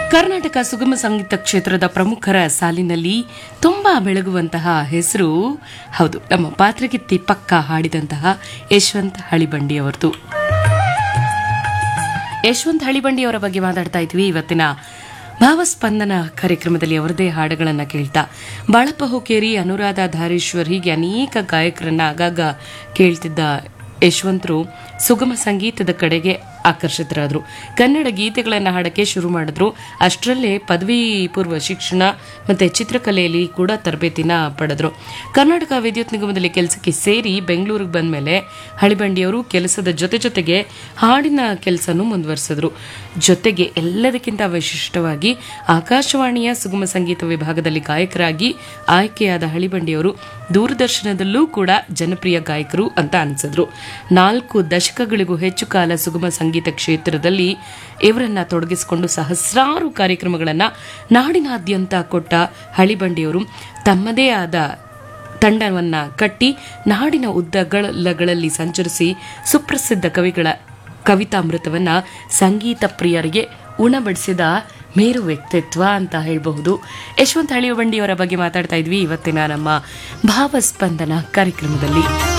ಕರ್ನಾಟಕ ಸುಗಮ ಸಂಗೀತ ಕ್ಷೇತ್ರದ ಪ್ರಮುಖರ ಸಾಲಿನಲ್ಲಿ ತುಂಬಾ ಬೆಳಗುವಂತಹ ಹೆಸರು ಹೌದು ನಮ್ಮ ಪಾತ್ರಗಿತ್ತಿ ಪಕ್ಕ ಹಾಡಿದಂತಹ ಯಶವಂತ್ ಹಳಿಬಂಡಿ ಅವರದು ಯಶವಂತ್ ಹಳಿಬಂಡಿ ಅವರ ಬಗ್ಗೆ ಮಾತಾಡ್ತಾ ಇದ್ವಿ ಇವತ್ತಿನ ಭಾವಸ್ಪಂದನ ಕಾರ್ಯಕ್ರಮದಲ್ಲಿ ಅವರದೇ ಹಾಡುಗಳನ್ನು ಕೇಳ್ತಾ ಬಾಳಪ್ಪ ಹುಕೇರಿ ಅನುರಾಧ ಧಾರೇಶ್ವರ್ ಹೀಗೆ ಅನೇಕ ಗಾಯಕರನ್ನ ಆಗಾಗ ಕೇಳ್ತಿದ್ದ ಯಶವಂತರು ಸುಗಮ ಸಂಗೀತದ ಕಡೆಗೆ ಆಕರ್ಷಿತರಾದರು ಕನ್ನಡ ಗೀತೆಗಳನ್ನು ಹಾಡಕ್ಕೆ ಶುರು ಮಾಡಿದ್ರು ಅಷ್ಟರಲ್ಲೇ ಪದವಿ ಪೂರ್ವ ಶಿಕ್ಷಣ ಮತ್ತು ಚಿತ್ರಕಲೆಯಲ್ಲಿ ಕೂಡ ತರಬೇತಿನ ಪಡೆದ್ರು ಕರ್ನಾಟಕ ವಿದ್ಯುತ್ ನಿಗಮದಲ್ಲಿ ಕೆಲಸಕ್ಕೆ ಸೇರಿ ಬೆಂಗಳೂರಿಗೆ ಬಂದ ಮೇಲೆ ಹಳಿಬಂಡಿಯವರು ಕೆಲಸದ ಜೊತೆ ಜೊತೆಗೆ ಹಾಡಿನ ಕೆಲಸನೂ ಮುಂದುವರಿಸಿದ್ರು ಜೊತೆಗೆ ಎಲ್ಲದಕ್ಕಿಂತ ವಿಶಿಷ್ಟವಾಗಿ ಆಕಾಶವಾಣಿಯ ಸುಗಮ ಸಂಗೀತ ವಿಭಾಗದಲ್ಲಿ ಗಾಯಕರಾಗಿ ಆಯ್ಕೆಯಾದ ಹಳಿಬಂಡಿಯವರು ದೂರದರ್ಶನದಲ್ಲೂ ಕೂಡ ಜನಪ್ರಿಯ ಗಾಯಕರು ಅಂತ ಅನಿಸಿದ್ರು ನಾಲ್ಕು ದಶಕಗಳಿಗೂ ಹೆಚ್ಚು ಕಾಲ ಸುಗಮ ಸಂಗೀತ ಕ್ಷೇತ್ರದಲ್ಲಿ ಇವರನ್ನ ತೊಡಗಿಸಿಕೊಂಡು ಸಹಸ್ರಾರು ಕಾರ್ಯಕ್ರಮಗಳನ್ನ ನಾಡಿನಾದ್ಯಂತ ಕೊಟ್ಟ ಹಳಿಬಂಡಿಯವರು ತಮ್ಮದೇ ಆದ ತಂಡವನ್ನ ಕಟ್ಟಿ ನಾಡಿನ ಉದ್ದಗಲಗಳಲ್ಲಿ ಸಂಚರಿಸಿ ಸುಪ್ರಸಿದ್ಧ ಕವಿಗಳ ಕವಿತಾಮೃತವನ್ನ ಸಂಗೀತ ಪ್ರಿಯರಿಗೆ ಉಣಬಡಿಸಿದ ಮೇರು ವ್ಯಕ್ತಿತ್ವ ಅಂತ ಹೇಳಬಹುದು ಯಶವಂತ್ ಹಳಿಯಬಂಡಿಯವರ ಬಗ್ಗೆ ಮಾತಾಡ್ತಾ ಇದ್ವಿ ಇವತ್ತಿನ ನಮ್ಮ ಭಾವಸ್ಪಂದನ ಕಾರ್ಯಕ್ರಮದಲ್ಲಿ